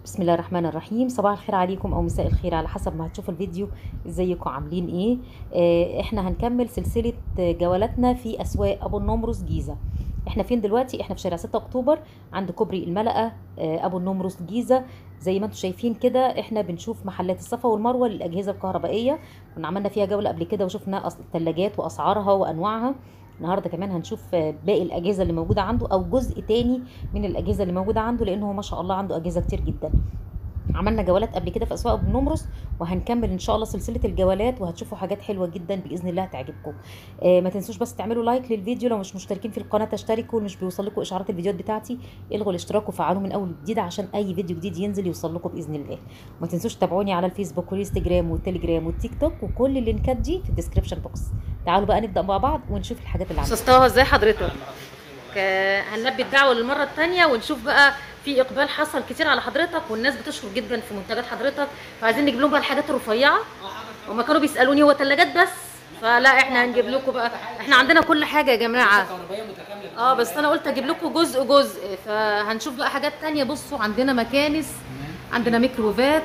بسم الله الرحمن الرحيم صباح الخير عليكم او مساء الخير على حسب ما هتشوفوا الفيديو ازيكم عاملين ايه آه احنا هنكمل سلسلة جولاتنا في اسواق ابو النمرس جيزة احنا فين دلوقتي احنا في شارع 6 اكتوبر عند كوبري الملقا آه ابو النمرس جيزة زي ما انتم شايفين كده احنا بنشوف محلات الصفا والمروة للاجهزة الكهربائية كنا عملنا فيها جولة قبل كده وشفنا الثلاجات واسعارها وانواعها النهارده كمان هنشوف باقي الاجهزه اللي موجوده عنده او جزء تاني من الاجهزه اللي موجوده عنده لان هو ما شاء الله عنده اجهزه كتير جدا عملنا جولات قبل كده في اسواق ابو نمرس وهنكمل ان شاء الله سلسله الجولات وهتشوفوا حاجات حلوه جدا باذن الله هتعجبكم آه ما تنسوش بس تعملوا لايك للفيديو لو مش مشتركين في القناه تشتركوا مش بيوصل لكم اشعارات الفيديوهات بتاعتي الغوا الاشتراك وفعلوه من اول جديد عشان اي فيديو جديد ينزل يوصل لكم باذن الله وما تنسوش تتابعوني على الفيسبوك والانستجرام والتليجرام والتيك توك وكل اللينكات دي في الديسكربشن بوكس تعالوا بقى نبدا مع بعض ونشوف الحاجات اللي عندنا استاذ ازاي حضرتك هنلبي الدعوه للمره الثانيه ونشوف بقى في اقبال حصل كتير على حضرتك والناس بتشكر جدا في منتجات حضرتك فعايزين نجيب لهم بقى الحاجات الرفيعه وما كانوا بيسالوني هو ثلاجات بس فلا احنا هنجيب لكم بقى احنا عندنا كل حاجه يا جماعه اه بس انا قلت اجيب لكم جزء جزء فهنشوف بقى حاجات تانية بصوا عندنا مكانس عندنا ميكروويفات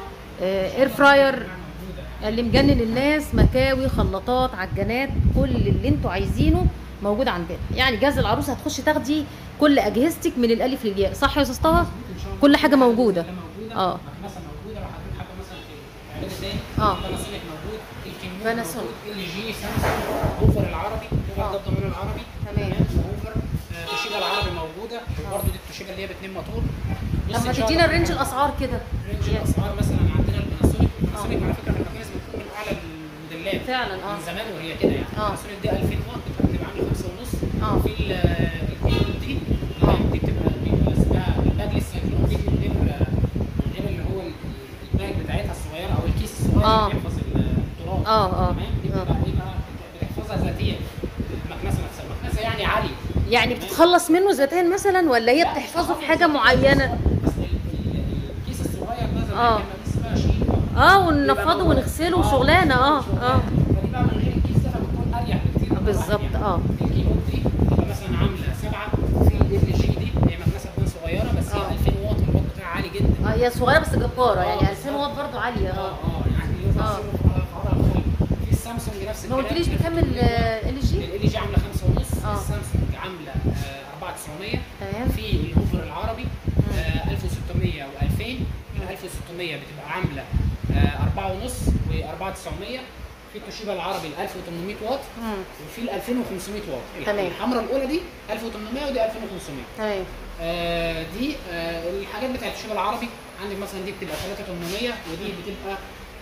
اه اير فراير اللي مجنن الناس مكاوي خلاطات عجانات كل اللي انتوا عايزينه موجود عندنا يعني جهاز العروسه هتخشي تاخدي كل اجهزتك من الالف للياء صح يا استاذ طه كل حاجه موجوده اه مثلا موجوده لو حضرتك حابه مثلا تعملي تاني اه باناسونيك موجود الكيميون باناسونيك. ال جي سامسونج اوفر العربي آه. اوفر ده الضمان العربي تمام. اوفر آه، توشيبا العربي موجوده وبرده دي التوشيبا اللي هي باتنين موتور بص لما إن شاء تدينا الله رينج الاسعار كده رينج الاسعار مثلا عندنا الباناسونيك الباناسونيك على فكره المكنسه بتكون من اعلى الموديلات فعلا اه من زمان وهي كده يعني آه. الباناسونيك دي 2000 واط بتبقى عامله 5 ونص اه في الكيلو دي تمام دي بتبقى بيبقى اسمها الباج السيكلون دي من غير من غير اللي هو الباج بتاعتها الصغيره او الكيس الصغير آه. اللي بيحفظ التراب اه اه تمام دي آه. بتبقى ايه بقى بتحفظها ذاتيا المكنسه نفسها المكنسه يعني عاليه يعني بتتخلص منه ذاتيا مثلا ولا هي بتحفظه في حاجه معينه بس ال- ال- الكيس الصغير ده زمان آه. كان لسه بقى شيء اه وننفضه ونغسله وشغلانه اه اه فدي بقى من غير الكيس ده فبتكون اريح بكتير من بالظبط، الواحد يعني. آه. الكيبورد دي بتبقى مثلا عامله سبعه في ال جي دي هي مكنسه بتكون صغيره بس آه. هي 2000 واط الواط بتاعها عالي جدا اه هي صغيره بس جباره يعني آه، 2000 واط برضه عاليه اه اه اه يعني يوزع آه. صفر في وضع مختلف. في السامسونج نفس ما الكلام قلتليش بكام ال جي ال جي عامله 5 ونص آه. السامسونج عامله آه، 4900 تمام في الاوفر العربي آه، 1600 و2000 ال 1600 بتبقى عامله 4 ونص و4900 في التوشيبا العربي ال 1800 واط مم. وفي ال 2500 واط تمام. الحمراء الاولى دي 1800 ودي 2500 تمام آه، دي آه، الحاجات بتاعت الشغل العربي عندك مثلا دي بتبقى 3800 ودي بتبقى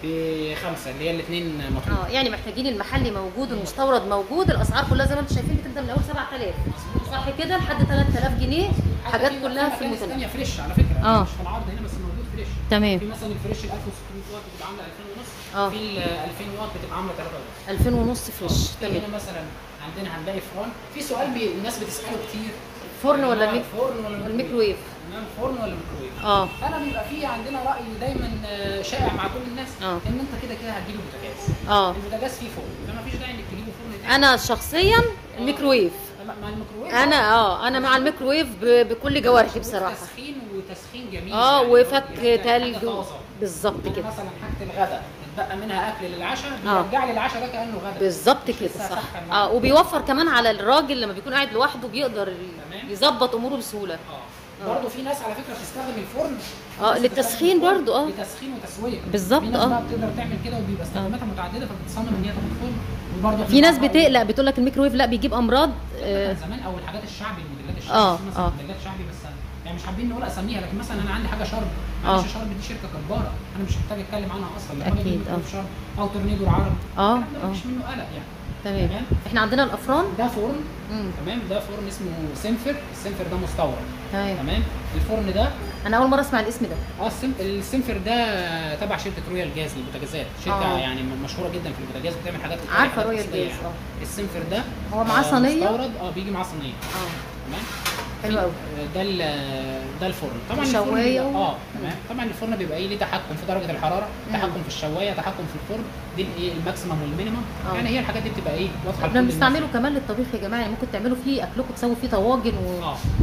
بخمسه اللي هي الاثنين مطلوب اه يعني محتاجين المحلي موجود المستورد موجود الاسعار كلها زي ما انتم شايفين بتبدا من اول 7000 صح كده لحد 3000 جنيه حاجات كلها في المتناول المتناول ثانيه فريش على فكره آه. مش في العرض هنا بس موجود فريش تمام في مثلا الفريش ال 1600 واط بتبقى عامله 2000 ونص آه. في ال 2000 واط بتبقى عامله 3 ونص 2000 ونص فريش في تمام هنا مثلا عندنا هنلاقي فرن في سؤال بي الناس بتساله كتير فرن ولا يا جماعة، الميك فرن ولا الميكروويف تمام فرن ولا ميكروويف اه انا بيبقى في عندنا راي دايما آه، شائع مع كل الناس آه. ان انت كده كده هتجيب بوتاجاز اه البوتاجاز فيه فرن فما فيش داعي انك تجيبه فرن تاني انا شخصيا الميكروويف مع مع الميكروويف انا اه انا مع الميكروويف ب- بكل جوارحي بصراحه تسخين وتسخين جميل اه يعني وفك يعني حاجة تلج و- طازة. بالظبط يعني كده مثلا حاجه الغداء اتبقى منها اكل للعشاء آه. بيرجع لي العشاء ده كانه غدا بالظبط مش كده لسه صح هسخن معاه. اه وبيوفر كمان على الراجل لما بيكون قاعد لوحده بيقدر تمام. يظبط اموره بسهوله اه برضه في ناس على فكره بتستخدم الفرن في آه، ناس للتسخين بتستخدم الفرن برضه، آه. لتسخين وتسويه بالظبط، في ناس آه. بقى بتقدر تعمل كده وبيبقى استخداماتها متعدده فبتصمم ان هي تاخد فرن وبرضه في ناس بتقلق بتقول لك الميكروويف لا بيجيب امراض آه. آه زمان او الحاجات الشعبي الموديلات الشعبي آه، في مثلا آه. موديلات شعبي بس يعني مش حابين نقول اساميها لكن مثلا انا عندي حاجه شرب آه. معلش شرب دي شركه جباره انا مش محتاج اتكلم عنها اصلا لما أكيد، بجيب آه. شرب او تورنيدو العربي آه، الكلام ده آه. مفيش منه قلق يعني تمام تمام. احنا عندنا الافران ده فرن مم. تمام ده فرن اسمه سنفر السنفر ده مستورد تمام تمام الفرن ده انا اول مره اسمع الاسم ده اه السم- السنفر ده تبع شركه رويال جاز للبوتاجازات شركه آه. يعني مشهوره جدا في البوتاجاز بتعمل حاجات كتير، عارفة حاجات رويال أصلية جاز، يعني. آه. السنفر ده هو معاه آه، صينية؟ مستورد اه بيجي معاه صينيه اه تمام حلو قوي ده ال- ده الفرن طبعا الفرن وشواية بيبقى- و- اه تمام طبعا الفرن بيبقى ايه ليه تحكم في درجه الحراره مم. تحكم في الشوايه تحكم في الفرن دي الايه الماكسيمم والمينيمم آه. يعني هي الحاجات دي بتبقى ايه واضحه احنا لكل الناس. بنستعمله كمان للطبيخ يا جماعه يعني ممكن تعملوا فيه اكلكم تسووا فيه طواجن و... اه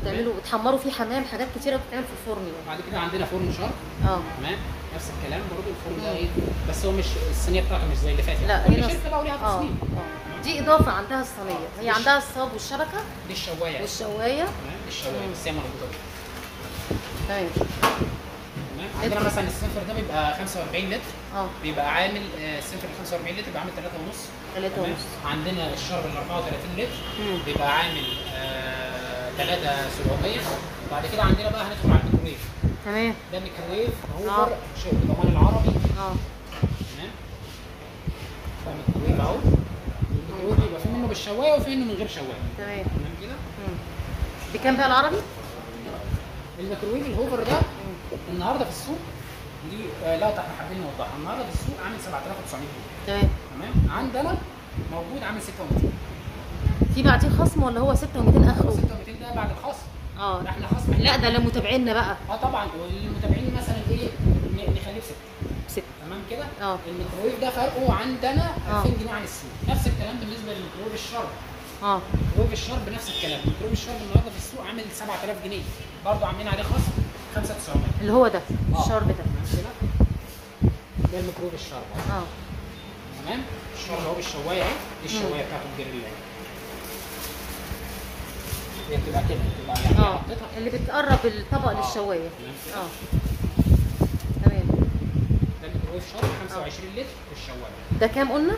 بتعملوا بتحمروا فيه حمام حاجات كتيره بتتعمل في الفرن يعني بعد كده عندنا فرن شرق اه تمام نفس الكلام برضه الفرن ده مم. ايه بس هو مش الصينيه بتاعته مش زي اللي فاتت لا كل هنا شركه بقى وليها اه تصميم اه دي اضافه عندها الصينيه هي عندها الصاب والشبكه دي الشوايه والشوايه تمام دي الشوايه مم. بس هي مربوطه بيه. تمام تمام عندنا ادخل. مثلا السنفر ده بيبقى 45 لتر اه بيبقى عامل آه، السنفر ال 45 لتر بيبقى عامل 3 ونص ثلاثة تمام ونص عندنا الشرب ال 34 لتر مم. بيبقى عامل 3 700 بعد كده عندنا بقى هندخل على الميكروويف تمام ده ميكروويف آه. هوفر شغل ضمان العربي اه تمام ده ميكروويف اهو الميكروويف بيبقى في منه بالشوايه وفي منه من غير شوايه تمام تمام كده مم. بكام بقى العربي؟ الميكروويف الهوفر ده النهارده في السوق دي آه، لا احنا حابين نوضحها النهارده في السوق عامل 7900 جنيه تمام تمام عندنا موجود عامل 6200 في بعديه خصم ولا هو 6200 اخره؟ 6200 ده بعد الخصم اه ده احنا خصم لا ده لمتابعينا بقى اه طبعا والمتابعين مثلا ايه ن- نخليه بستة بست تمام كده اه الميكروويف ده فرقه عندنا آه. 2000 جنيه عن السوق نفس الكلام بالنسبه للميكروويف الشرب اه ميكروويف الشرب نفس الكلام ميكروويف الشرب النهارده في السوق عامل 7000 جنيه برضه عاملين عليه خصم 5900 اللي هو ده آه. الشرب ده تمام كده ده الميكروويف الشرب أهو. اه تمام الشرب اهو بالشوايه اهي دي الشوايه بتاعت الجريل اهي هي بتبقى كده بتبقى يعني اه حطيتها اللي بتقرب الطبق آه. للشوايه تمام كده اه تمام ده الميكروويف شرب 25 لتر في الشوايه ده كام قلنا؟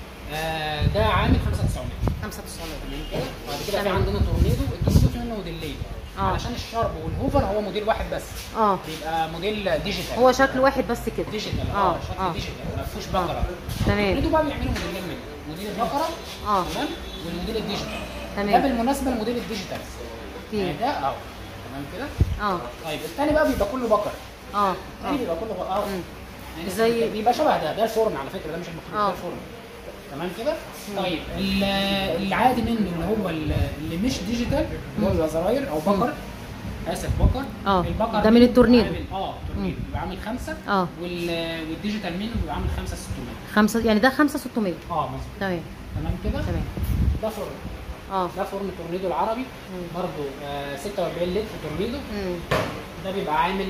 آه ده عامل 5900 5900 تمام كده بعد كده في تمام. عندنا تورنيدو التورنيدو في منه موديلين آه. علشان الشرب والهوفر هو موديل واحد بس اه بيبقى موديل ديجيتال هو شكل واحد بس كده ديجيتال آه، اه شكل آه. ديجيتال ما فيهوش بقره تمام التورنيدو بقى بيعملوا موديلين منه موديل البقره اه تمام والموديل الديجيتال ده تمام بالمناسبه الموديل الديجيتال يعني اوكي ده اهو تمام كده اه طيب الثاني بقى بيبقى كله بقر اه الثاني بيبقى كله بقر اهو مم. يعني زي- بيبقى شبه ده ده الفرن على فكره ده مش الميكرويف آه. ده الفرن تمام كده طيب ال- العادي منه اللي هو ال- اللي مش ديجيتال اللي هو بيبقى زراير او بقر اسف بقر آه. البقر ده من التورنيدو. عامل- اه تورنيدو بيبقى عامل خمسه اه وال- والديجيتال منه بيبقى عامل 5600 خمسة يعني ده خمسة 600 اه مظبوط تمام تمام كده تمام ده فرن اه ده فرن تورنيدو العربي مم. برضه آه 46 لتر تورنيدو امم ده بيبقى عامل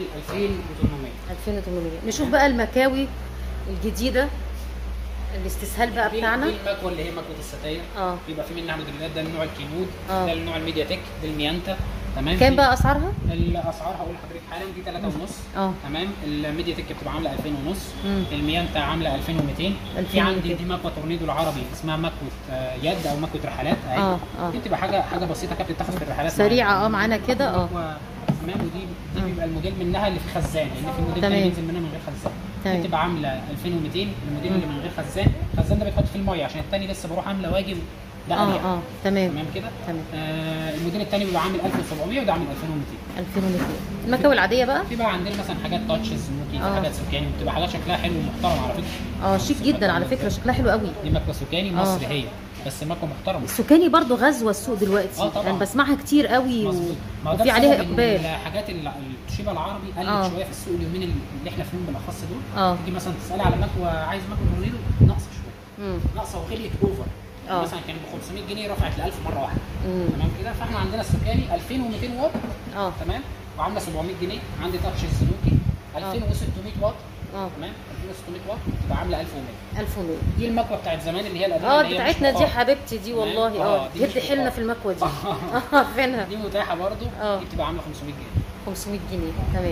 2800 2800 نشوف بقى المكاوي الجديدة الاستسهال بقى دي- بتاعنا دي المكوه اللي هي مكوه الستاير اه بيبقى في منها موديلات ده النوع الكينود آه. ده النوع الميديا تك ده الميانتا تمام كام في- بقى اسعارها؟ الاسعار هقول لحضرتك حالا دي 3 ونص اه تمام الميديا تك بتبقى عامله 2000 ونص مم. الميانتا عامله 2200 في 2200. عندي دي مكوه تورنيدو العربي اسمها مكوه آه، يد او مكوه رحلات اهي اه اه دي بتبقى حاجه حاجه بسيطه كده بتتاخد في الرحلات سريعة اه معانا كده اه مكوة تمام ودي دي بيبقى الموديل منها اللي في خزان لان في موديل تمام. تاني بينزل منها من غير خزان تمام. دي بتبقى عامله 2200 الموديل اللي من غير خزان الخزان ده بيتحط في الميه عشان التاني لسه بروح عامله واجب ده اه اريح اه تمام تمام كده تمام آه الموديل الثاني بيبقى عامل 1700 وده عامل 2200 2200 المكاوي العادية بقى في بقى عندنا مثلا حاجات تاتشز ممكن آه. في حاجات سكاني بتبقى حاجات شكلها حلو ومحترم على فكره اه شيك جدا على فكرة شكلها حلو قوي دي مكوه سكاني آه. مصري هي بس مكوه محترمه السكاني برضو غزوة السوق دلوقتي آه طبعاً. انا بسمعها كتير قوي و... مظبوط ما هو ده وفي عليها بسبب إن اقبال الحاجات اللي التوشيبا العربي قلت آه. شويه في السوق اليومين اللي احنا فيهم بالاخص دول اه تيجي مثلا تسالي على مكوه عايز مكوه تورنيدو ناقصه شويه امم ناقصه وغليت اوفر آه. مثلا كان ب 500 جنيه رفعت ل 1000 مره واحده امم تمام كده فاحنا عندنا السكاني 2200 واط اه تمام وعامله 700 جنيه عندي تاتش الزنوكي 2600 واط اه تمام 2600 واط بتبقى عامله 1100 1100 دي المكوه بتاعت زمان اللي هي القديمه اه اللي هي مش بتاعتنا دي بخار. حبيبتي دي تمام؟ والله آه، اه دي مش تهد حيلنا بخار. في المكوه دي آه. اه عارفينها دي متاحه برضو آه. دي بتبقى عامله 500 جنيه 500 جنيه تمام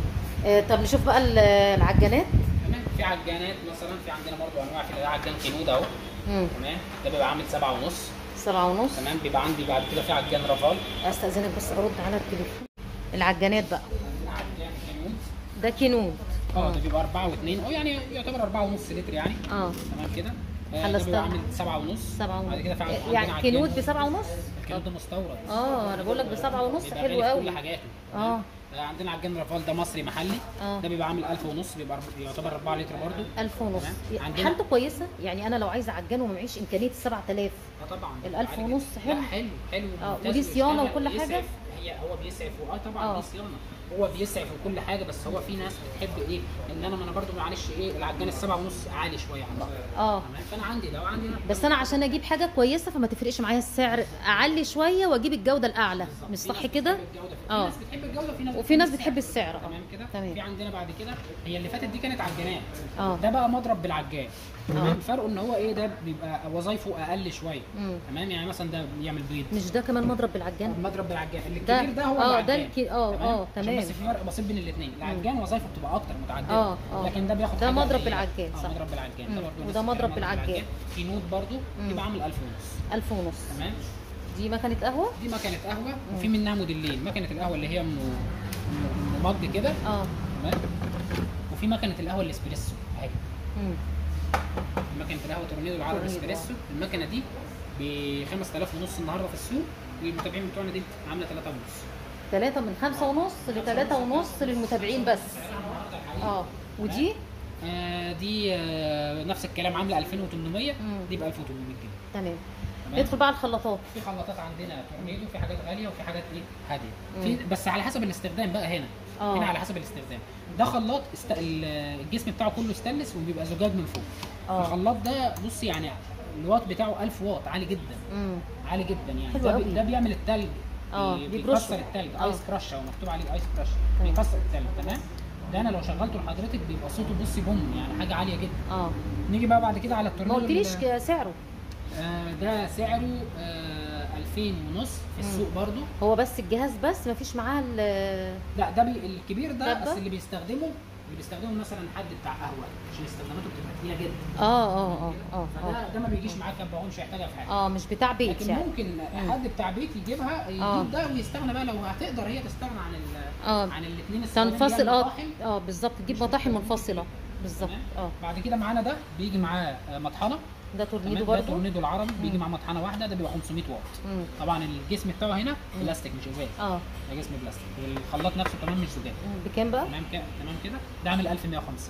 آه طب نشوف بقى ال- العجانات تمام في عجانات مثلا في عندنا برضو انواع في ده عجان كينود اهو امم تمام ده بيبقى عامل 7 ونص سبعة ونص تمام بيبقى عندي بعد كده في عجان رافال استاذنك بس ارد على التليفون العجانات بقى عجان كينود ده كينود اه ده بيبقى 4 و2 او يعني يعتبر 4 ونص لتر يعني اه تمام كده آه، ده خلصتها. بيبقى عامل 7 ونص سبعة بعد كده في ونص عندنا يعني عجان- كينود بسبعة ونص الكينود ده مستورد اه انا بقول لك بسبعة ونص بيبقى حلو غالي في قوي كل حاجاته اه آه، عندنا عجان رافال ده مصري محلي اه ده بيبقى عامل 1000 ونص بيبقى أرب- يعتبر 4 لتر برضه ألف ونص تمام. عندنا- حالته كويسة يعني أنا لو عايزة أعجنه وما معيش إمكانية السبعة آلاف اه طبعا الألف عادي ونص جدا. حلو؟ لا حلو حلو آه، ممتاز ودي صيانة ويشتغل وكل ويسعف. حاجة؟ هي هو بيسعف اه طبعا آه. دي صيانه هو بيسعف وكل حاجه بس هو في ناس بتحب ايه ان انا ما انا برضو معلش ايه العجان السبعة ونص عالي شويه عن بعض اه تمام فانا عندي ده وعندي ده بس انا عشان اجيب حاجه كويسه فما تفرقش معايا السعر اعلي شويه واجيب الجوده الاعلى بالظبط. مش في صح ناس كده بتحب الجودة، في اه. ناس بتحب الجوده وفي ناس وفي ناس السعر. بتحب السعر اه تمام كده تمام. في عندنا بعد كده هي اللي فاتت دي كانت عجانات اه ده بقى مضرب بالعجان اه. تمام فرقه ان هو ايه ده بيبقى وظايفه اقل شويه مم. تمام يعني مثلا ده بيعمل بيض مش ده كمان مضرب بالعجان مضرب بالعجان ده الكبير ده هو اه العجان ده الكي اه اه عشان تمام بس في فرق بسيط بين الاثنين العجان وظايفه بتبقى اكتر متعدده اه، اه. لكن ده بياخد ده حاجة مضرب قليلة. بالعجان، اه صح. مضرب بالعجان مم. ده برضه وده نفس مضرب الكلام، بالعجان. في نوت برضه مم. يبقى عامل 1000 ونص ألف ونص تمام دي مكنه قهوه دي مكنه قهوه وفي منها موديلين مكنه القهوه اللي هي ام ام مج كده اه تمام وفي مكنه القهوه الاسبريسو اهي مم. مكنه القهوه تورنيدو العربي تورنيدو، اسبريسو المكنه دي ب 5000 ونص النهارده في السوق للمتابعين بتوعنا دي عامله 3 ونص تلاتة من خمسة ونص لتلاتة ونص للمتابعين بس اه ودي آه دي آه نفس الكلام عامله 2800 مم. دي ب 1800 جنيه تمام تمام؟ ندخل بقى على الخلاطات في خلاطات عندنا تورنيدو في حاجات غاليه وفي حاجات ايه هاديه مم. في بس على حسب الاستخدام بقى هنا اه. هنا على حسب الاستخدام ده خلاط است... ال- الجسم بتاعه كله ستانلس وبيبقى زجاج من فوق اه. الخلاط ده بص يعني الواط بتاعه 1000 واط عالي جدا امم عالي جدا يعني حلو ده, قوي. بي... ده بيعمل التلج اه، بي- بيبرشه. بيكسر التلج اه. ايس كراش هو مكتوب عليه ايس كراش تمام. بيكسر التلج تمام ده انا لو شغلته لحضرتك بيبقى صوته بصي بوم يعني حاجه عاليه جدا اه نيجي بقى بعد كده على ما التورنيدو قلتليش ال- ك- سعره آه ده سعره آه 2000 ونص في مم. السوق برضو هو بس الجهاز بس ما فيش معاه ال- لا ده بي الكبير ده دبة؟ بس اللي بيستخدمه اللي بيستخدمه مثلا حد بتاع قهوه عشان استخداماته بتبقى تقيله جدا اه اه اه اه فده اه ده ما بيجيش معاه كبه هو مش هيحتاجها في حاجه اه مش بتاع بيت لكن يعني ممكن مم. حد بتاع بيت يجيبها آه. يجيب ده ويستغنى بقى لو هتقدر هي تستغنى عن ال اه عن الاثنين تنفصل اه اه بالظبط تجيب مطاحن منفصله بالظبط اه بعد كده معانا ده بيجي معاه آه، مطحنه ده تمام تورنيدو ده برضه تورنيدو العربي بيجي مم. مع مطحنه واحده ده بيبقى 500 واط مم. طبعا الجسم بتاعه هنا بلاستيك مش ازاز اه ده جسم بلاستيك والخلاط نفسه كمان مش زجاج مم. بكام بقى؟ تمام كده تمام كده ده عامل 1150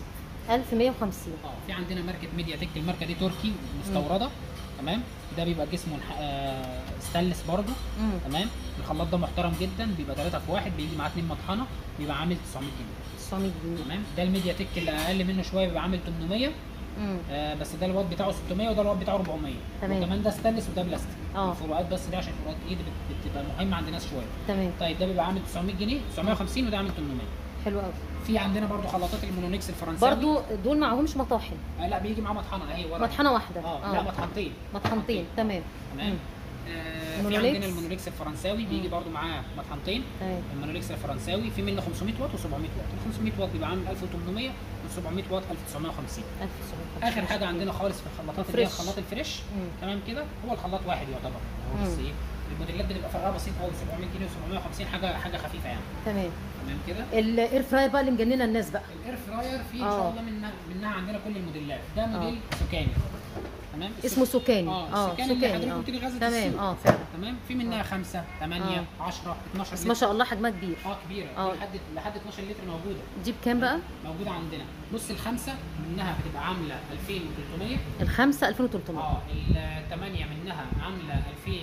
1150 اه في عندنا ماركه ميديا تك الماركه دي تركي مستورده تمام ده بيبقى جسمه منح- آه، ستانلس برضه مم. تمام الخلاط ده محترم جدا بيبقى 3 في 1 بيجي معاه 2 مطحنه بيبقى عامل 900 جنيه 900 جنيه تمام ده الميديا تك اللي اقل منه شويه بيبقى عامل 800 مم. آه بس ده الوات بتاعه 600 وده الوات بتاعه 400 تمام. وكمان ده ستانلس وده بلاستيك اه. الفروقات بس دي عشان فروقات ايد بت- بتبقى مهمه عند ناس شويه تمام طيب ده بيبقى عامل 900 جنيه 950 وده عامل 800 حلو قوي في عندنا برضو خلاطات المونونيكس الفرنساوي برضو دول معهمش مطاحن آه لا بيجي معاه مطحنه اهي ورا مطحنه واحده اه لا مطحنتين مطحنتين تمام تمام مم. آه في مونوليكس. عندنا المونوليكس الفرنساوي بيجي برضو معاه مطحنتين تمام المونوليكس الفرنساوي في منه 500 واط و700 واط ال 500 واط بيبقى عامل 1800 وال 700 واط 1950 1950 اخر حاجه عندنا خالص في الخلاطات اللي هي فريش. الخلاط الفريش مم. تمام كده هو الخلاط واحد يعتبر هو بس مم. ايه الموديلات بتبقى فرقها بسيط قوي 700 جنيه و750 حاجه حاجه خفيفه يعني تمام تمام كده الاير فراير بقى اللي مجننه الناس بقى الاير فراير في ان آه. شاء الله منها منها عندنا كل الموديلات ده موديل سكاني تمام اسمه سوكاني اه اه السكاني اللي حضرتك اه قلت لي غازة تمام السوق. اه فعلا تمام في منها 5 8 آه. 10 12 بس لتر ما شاء الله حجمها كبير اه كبيره آه. آه. لحد لحد 12 لتر موجوده دي بكام بقى؟ موجوده عندنا بص الخمسه منها بتبقى عامله 2300 الخمسه 2300 اه الثمانيه منها عامله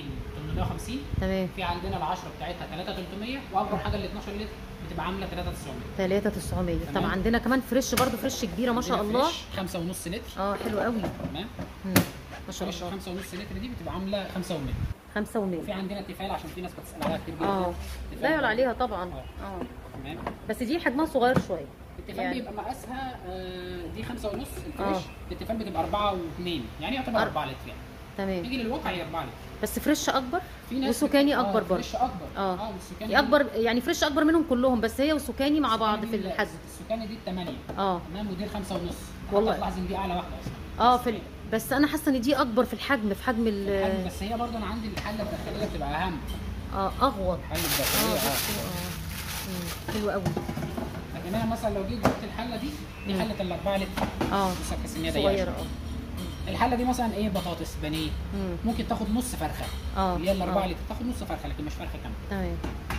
2850 تمام في عندنا العشرة بتاعتها 3300 واكبر حاجه ال 12 لتر بتبقى عامله 3900 3900 طب تمام. عندنا كمان فريش برضو فريش كبيره ما شاء عندنا الله فريش خمسة ونص لتر اه حلو قوي تمام مم. ما شاء فريش الله خمسة ونص لتر دي بتبقى عامله 5 و100 5 و100 وفي عندنا تيفال عشان في ناس بتسال عليها كتير جدا اه تيفال لا يعلى برضه. عليها طبعا آه. اه تمام بس دي حجمها صغير شويه التيفال يعني. بيبقى مقاسها آه، دي خمسة ونص آه. الفريش التيفال بتبقى 4 و2 يعني يعتبر أر- 4 لتر يعني تمام يجي للواقع هي 4 لتر بس فريش اكبر في ناس وسكاني بت- اكبر آه برضه فريش اكبر اه اه والسكاني دي اكبر يعني فريش اكبر منهم كلهم بس هي وسكاني مع بعض في السكاني دي- الحجم السكاني دي الثمانية اه تمام ودي الخمسة ونص والله. تلاحظ ان دي اعلى واحدة اصلا اه في ال... بس انا حاسه ان دي اكبر في الحجم في حجم ال الحجم بس هي برضه انا عندي الحله الداخليه بتبقى اهم اه اغوط الحله اه الداخليه اه بصوا اه مم، حلو قوي لكن انا مثلا لو جيت جبت الحله دي دي مم. حله الاربعه لتر اه بص هتحس ان هي ضيقه صغيره شوية. اه الحله دي مثلا ايه بطاطس بانيه مم. ممكن تاخد نص فرخه اه اللي هي الاربعه آه. لتر تاخد نص فرخه لكن مش فرخه كامله تمام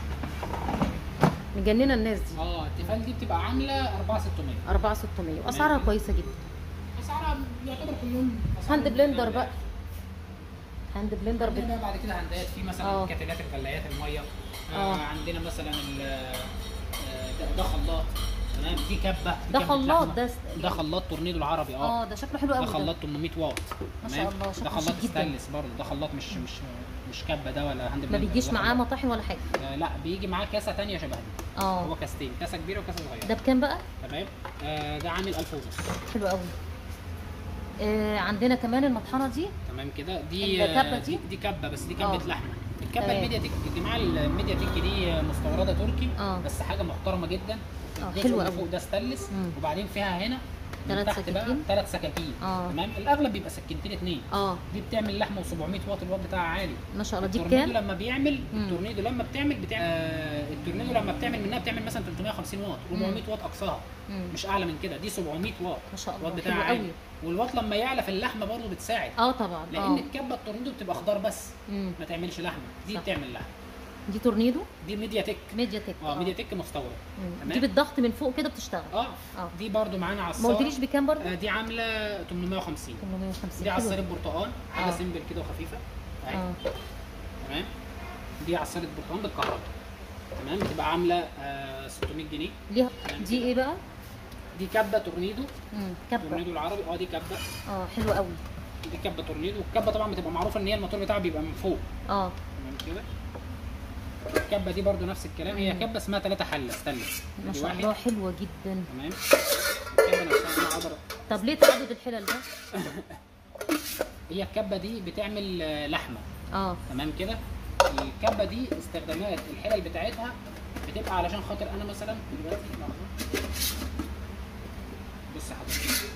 مجننه الناس دي اه التيفال دي بتبقى عامله 4600 4600 واسعارها كويسه جدا اسعارها يعتبر كلهم أسعار هاند بلندر متنوعة. بقى هاند بلندر عندنا بت... بقى بعد كده هندات في مثلا آه. كتلات الغلايات الميه آه. آه. عندنا مثلا ال- آه، ده خلاط تمام دي كبه دي ده كبة خلاط لحمة. ده ده خلاط تورنيدو العربي اه اه ده شكله حلو ده قوي ده خلاط 800 واط ما تمام؟ شاء الله، شكله ده خلاط شيك جدا. ستانلس برضه ده خلاط مش مش مش كبه ده ولا هاند ما بلندر، بيجيش ده معاه خلاط. مطاحن ولا حاجه آه لا بيجي معاه كاسه تانية شبه دي اه هو كاستين كاسه كبيره وكاسه صغيره ده بكام بقى تمام آه ده عامل 1000 ونص حلو قوي آه عندنا كمان المطحنه دي تمام كده دي الكبة آه، دي؟ دي كبه بس دي كبه آه. لحمه الكبه تمام. الميديا تك يا جماعه الميديا تك دي مستورده تركي آه. بس حاجه محترمه جدا آه، الجزء حلوة اللي أوي. فوق ده ستانلس مم. وبعدين فيها هنا من تلات تحت بقى سكاكين؟ ثلاث سكاكين آه. تمام الاغلب بيبقى سكينتين اتنين اه دي بتعمل لحمه و700 واط الواط بتاعها عالي ما شاء الله دي التورنيدو بكام لما بيعمل مم. التورنيدو لما بتعمل بتعمل آه التورنيدو لما بتعمل منها بتعمل مثلا 350 واط 400 واط اقصاها مم. مش اعلى من كده دي 700 واط ما شاء الله الواط حلو بتاعها عالي قوي والواط لما يعلى في اللحمه برضه بتساعد اه طبعا لان اه الكبه التورنيدو بتبقى خضار بس مم. ما تعملش لحمه دي صح. بتعمل لحمه دي تورنيدو دي ميديا تك ميديا تك اه ميديا تك مستورد مم. تمام. دي بالضغط من فوق كده بتشتغل اه اه دي برضو معانا ما عصاره قلتليش بكام برضه آه دي عامله 850 850 دي حلو. عصاره برتقال حاجه آه. سيمبل كده وخفيفه اهي اه تمام دي عصاره برتقال بالكهرباء تمام بتبقى عامله آه 600 جنيه ليها دي ايه بقى دي كبه تورنيدو مم. كبه تورنيدو العربي اه دي كبه اه حلو قوي دي كبه تورنيدو والكبه طبعا بتبقى معروفه ان هي الموتور بتاعها بيبقى من فوق اه تمام كده الكبه دي برضو نفس الكلام هي مم. كبه اسمها 3 حله ستانلس ما دي شاء واحد. الله حلوه جدا تمام الكبه نفسها انا اقدر طب ليه تعدد الحلل ده هي الكبه دي بتعمل آه، لحمه اه تمام كده الكبه دي استخدامات الحلل بتاعتها بتبقى علشان خاطر انا مثلا دلوقتي لحظه بص حضرتك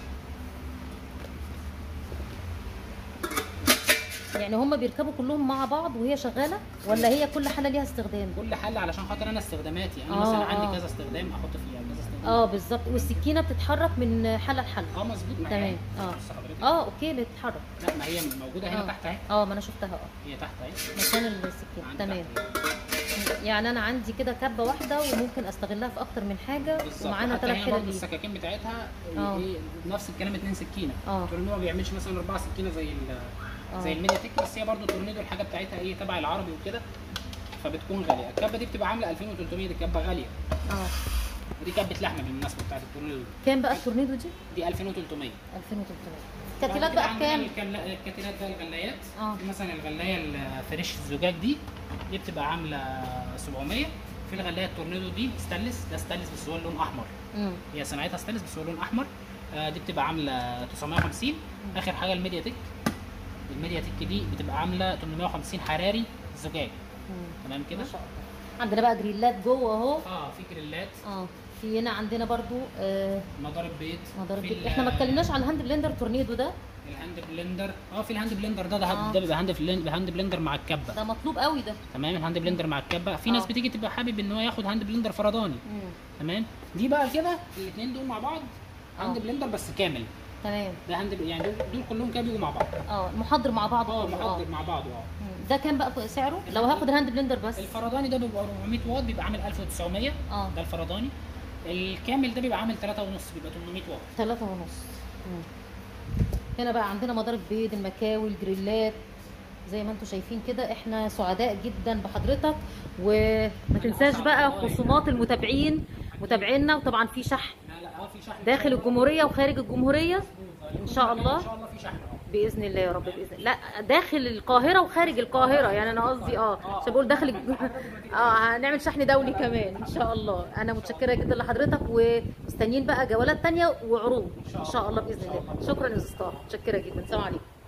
يعني هم بيركبوا كلهم مع بعض وهي شغاله ولا هي كل حاله ليها استخدام كل حله علشان خاطر انا استخداماتي انا آه، مثلا آه. عندي كذا استخدام احط فيها كذا استخدام اه بالظبط والسكينه بتتحرك من حله لحله اه مظبوط معايا تمام اه بص حضرتك اه اوكي بتتحرك لا ما هي موجوده هنا آه. تحت اهي اه ما انا شفتها اه هي تحت اهي مكان السكينه عندي تمام تحت. يعني انا عندي كده كبه واحده وممكن استغلها في اكتر من حاجه بالظبط ومعانا حتى ثلاث هنا حلل برضه دي السكاكين بتاعتها آه. ايه نفس الكلام اتنين سكينه آه. التورنيدو ما بيعملش مثلا اربعه سكينه زي ال- آه. زي الميديا تك بس هي برضه التورنيدو الحاجه بتاعتها ايه تبع العربي وكده فبتكون غاليه الكبه دي بتبقى عامله 2300 دي كبه غاليه اه ودي كبه لحمه بالمناسبه بتاعت التورنيدو كام بقى التورنيدو دي دي 2300 2300 كاتلات بقى بكام الكاتلات بقى الغلايات آه. في مثلا الغلايه الفريش الزجاج دي دي بتبقى عامله 700 في الغلايه التورنيدو دي ستانلس ده ستانلس بس هو اللون احمر امم هي صناعتها ستانلس بس هو لون احمر آه دي بتبقى عامله 950 اخر حاجه الميديا تك الميديا تك دي بتبقى عامله 850 حراري زجاج تمام كده ما شاء الله عندنا بقى جريلات جوه اهو اه في جريلات اه في هنا عندنا برضو آه مضارب بيض مضارب في بيض. ال- احنا ما اتكلمناش على الهاند بلندر تورنيدو ده الهاند بلندر اه في الهاند بلندر ده ده, آه. ده بيبقى هاند بلندر هاند بلندر مع الكبه ده مطلوب قوي ده تمام الهاند بلندر مع الكبه في ناس آه. بتيجي تبقى حابب ان هو ياخد هاند بلندر فرداني مم. تمام دي بقى كده الاثنين دول مع بعض هاند آه. بلندر بس كامل تمام ده هاند يعني دول, دول كلهم كده بيجوا مع بعض اه المحضر مع بعض اه كله، محضر مع بعض اه مم. ده كام بقى سعره لو هاخد هاند بلندر بس الفرداني ده بيبقى 400 واط بيبقى عامل 1900 اه ده الفرداني الكامل ده بيبقى عامل 3 ونص بيبقى 800 واط ثلاثة ونص مم. هنا بقى عندنا مضارب بيض المكاوي الجريلات زي ما انتم شايفين كده احنا سعداء جدا بحضرتك وما تنساش بقى خصومات المتابعين متابعينا وطبعا في شحن لا لا اه في شحن داخل الجمهوريه وخارج الجمهوريه ان شاء الله ان شاء الله في شحن اه باذن الله يا رب باذن الله لا داخل القاهره وخارج القاهره يعني انا قصدي اه عشان بقول داخل الج- اه هنعمل شحن دولي كمان ان شاء الله انا متشكره جدا لحضرتك ومستنيين بقى جولات تانية وعروض ان شاء الله باذن الله شكرا يا استاذ طه متشكره جدا سلام عليكم